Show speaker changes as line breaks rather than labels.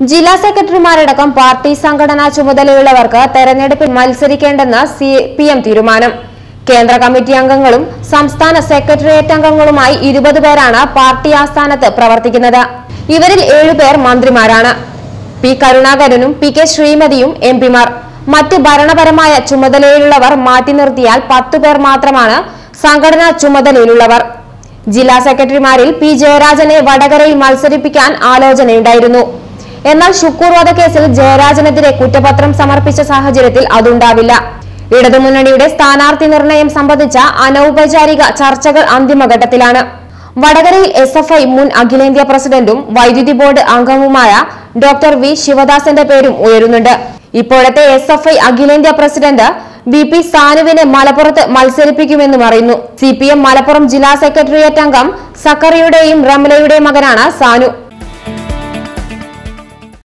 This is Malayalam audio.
ജില്ലാ സെക്രട്ടറിമാരടക്കം പാർട്ടി സംഘടനാ ചുമതലയുള്ളവർക്ക് തെരഞ്ഞെടുപ്പിൽ മത്സരിക്കേണ്ടെന്ന് സി പി എം തീരുമാനം കേന്ദ്ര കമ്മിറ്റി അംഗങ്ങളും സംസ്ഥാന സെക്രട്ടേറിയറ്റ് അംഗങ്ങളുമായി ഇരുപത് പേരാണ് പാർട്ടി ആസ്ഥാനത്ത് പ്രവർത്തിക്കുന്നത് ഇവരിൽ ഏഴുപേർ മന്ത്രിമാരാണ് പി കരുണാകരനും പി കെ ശ്രീമതിയും എം പിമാർ മറ്റ് ഭരണപരമായ ചുമതലയിലുള്ളവർ മാറ്റി നിർത്തിയാൽ പത്തു പേർ മാത്രമാണ് സംഘടനാ ചുമതലയിലുള്ളവർ ജില്ലാ സെക്രട്ടറിമാരിൽ പി ജയരാജനെ വടകരയിൽ മത്സരിപ്പിക്കാൻ ആലോചനയുണ്ടായിരുന്നു എന്നാൽ ഷുക്കൂർ വധക്കേസിൽ ജയരാജനെതിരെ കുറ്റപത്രം സമർപ്പിച്ച സാഹചര്യത്തിൽ അതുണ്ടാവില്ല ഇടതുമുന്നണിയുടെ സ്ഥാനാർത്ഥി നിർണയം സംബന്ധിച്ച അനൌപചാരിക ചർച്ചകൾ അന്തിമഘട്ടത്തിലാണ് വടകരയിൽ എസ് എഫ് ഐ മുൻ അഖിലേന്ത്യാ പ്രസിഡന്റും വൈദ്യുതി ബോർഡ് അംഗവുമായ ഡോക്ടർ വി ശിവദാസന്റെ പേരും ഉയരുന്നുണ്ട് ഇപ്പോഴത്തെ എസ് എഫ് ഐ അഖിലേന്ത്യാ പ്രസിഡന്റ് ബി പി സാനുവിനെ മലപ്പുറത്ത് മത്സരിപ്പിക്കുമെന്നും അറിയുന്നു സി പി എം മലപ്പുറം ജില്ലാ സെക്രട്ടേറിയറ്റ് അംഗം സക്കറിയുടെയും റംലയുടെയും മകനാണ് സാനു